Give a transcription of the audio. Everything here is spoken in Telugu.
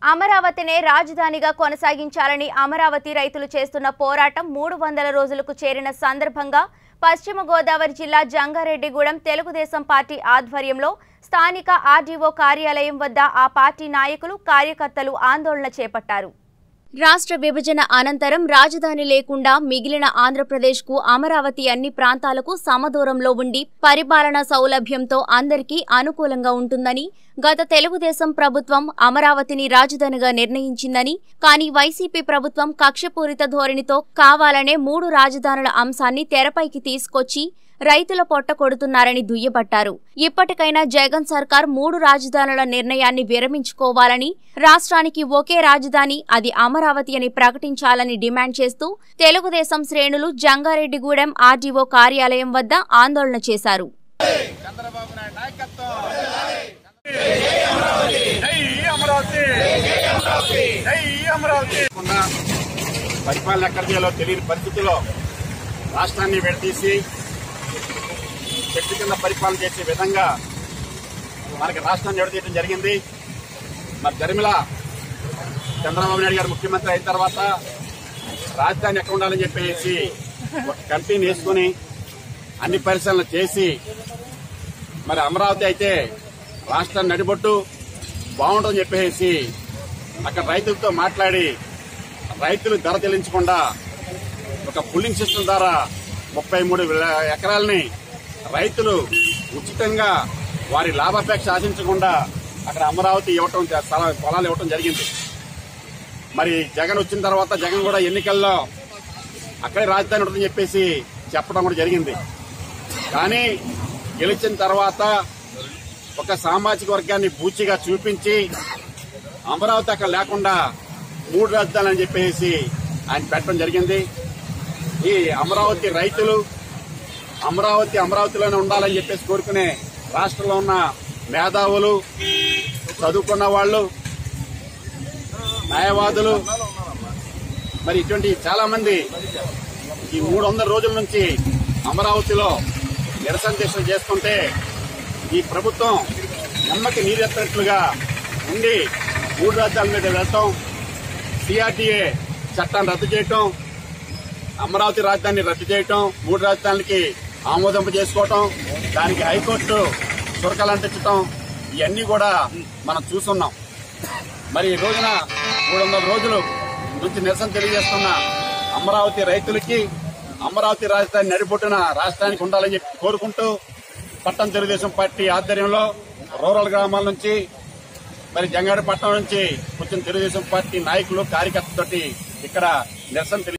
అమరావతినే రాజధానిగా కొనసాగించాలని అమరావతి రైతులు చేస్తున్న పోరాటం మూడు వందల రోజులకు చేరిన సందర్భంగా పశ్చిమ గోదావరి జిల్లా జంగారెడ్డిగూడెం తెలుగుదేశం పార్టీ ఆధ్వర్యంలో స్థానిక ఆర్డీఓ కార్యాలయం వద్ద ఆ పార్టీ నాయకులు కార్యకర్తలు ఆందోళన చేపట్టారు రాష్ట్ర విభజన అనంతరం రాజధాని లేకుండా మిగిలిన ఆంధ్రప్రదేశ్కు అమరావతి అన్ని ప్రాంతాలకు సమదూరంలో ఉండి పరిపాలనా సౌలభ్యంతో అందరికీ అనుకూలంగా ఉంటుందని గత తెలుగుదేశం ప్రభుత్వం అమరావతిని రాజధానిగా నిర్ణయించిందని కానీ వైసీపీ ప్రభుత్వం కక్షపూరిత ధోరణితో కావాలనే మూడు రాజధానుల అంశాన్ని తెరపైకి తీసుకొచ్చి రైతుల పొట్ట కొడుతున్నారని దుయ్యబట్టారు ఇప్పటికైనా జగన్ సర్కార్ మూడు రాజధానుల నిర్ణయాన్ని విరమించుకోవాలని రాష్ట్రానికి ఒకే రాజధాని అది అమరావతి అని ప్రకటించాలని డిమాండ్ చేస్తూ తెలుగుదేశం శ్రేణులు జంగారెడ్డిగూడెం ఆర్డీఓ కార్యాలయం వద్ద ఆందోళన చేశారు చంద్రబాబు నాయుడు నాయకత్వం జై అమరావతి జై అమరావతి ఉన్న పరిపాలన ఎక్కడ చేయాలో తెలియని పరిస్థితుల్లో రాష్ట్రాన్ని విడదీసి చెట్టు కింద పరిపాలన చేసే విధంగా మనకి రాష్ట్రాన్ని విడదీయడం జరిగింది మరి దరిమిల చంద్రబాబు నాయుడు గారు ముఖ్యమంత్రి అయిన తర్వాత రాజధాని ఎక్కడ ఉండాలని చెప్పేసి ఒక కమిటీని వేసుకుని అన్ని పరిశీలనలు చేసి మరి అమరావతి అయితే రాష్ట్రాన్ని నడిబొట్టు బాగుంటుందని చెప్పేసి అక్కడ రైతులతో మాట్లాడి రైతులు ధర చెల్లించకుండా ఒక పుల్లింగ్ సిస్టమ్ ద్వారా ముప్పై మూడు ఎకరాలని రైతులు ఉచితంగా వారి లాభాపేక్ష ఆశించకుండా అక్కడ అమరావతి ఇవ్వటం స్థల- పొలాలు ఇవ్వటం జరిగింది మరి జగన్ వచ్చిన తర్వాత జగన్ కూడా ఎన్నికల్లో అక్కడే రాజధాని ఉంటుందని చెప్పేసి చెప్పడం కూడా జరిగింది కానీ గెలిచిన తర్వాత ఒక సామాజిక వర్గాన్ని పూచిగా చూపించి అమరావతి అక్కడ లేకుండా మూడు రాజధానులు అని చెప్పేసి ఆయన పెట్టడం జరిగింది ఈ అమరావతి రైతులు అమరావతి అమరావతిలోనే ఉండాలని చెప్పేసి కోరుకునే రాష్ట్రంలో ఉన్న మేధావులు చదువుకున్న వాళ్ళు న్యాయవాదులు మరి ఇటువంటి చాలా మంది ఈ మూడు వందల రోజుల నుంచి అమరావతిలో నిరసన దీక్షలు చేస్తుంటే ఈ ప్రభుత్వం నమ్మకి నీరెత్తనట్లుగా ఉండి మూడు రాజ్యాల మీద వెళ్తాం సిఆర్టీఏ చట్టాన్ని రద్దు చేయటం అమరావతి రాజధానిని రద్దు చేయటం మూడు రాజధానులకి ఆమోదింప చేసుకోవటం దానికి హైకోర్టు చురకలు అంటించటం ఇవన్నీ కూడా మనం చూస్తున్నాం మరి ఈ రోజున మూడు వందల రోజులు నుంచి నిరసన తెలియజేస్తున్న అమరావతి రైతులకి అమరావతి రాజధాని నడిపొట్టున రాష్ట్రానికి ఉండాలని చెప్పి కోరుకుంటూ పట్టణ తెలుగుదేశం పార్టీ ఆధ్వర్యంలో రూరల్ గ్రామాల నుంచి మరి జంగారెడ్డిపట్నం నుంచి వచ్చిన తెలుగుదేశం పార్టీ నాయకులు కార్యకర్తలతోటి ఇక్కడ నిరసన తెలియ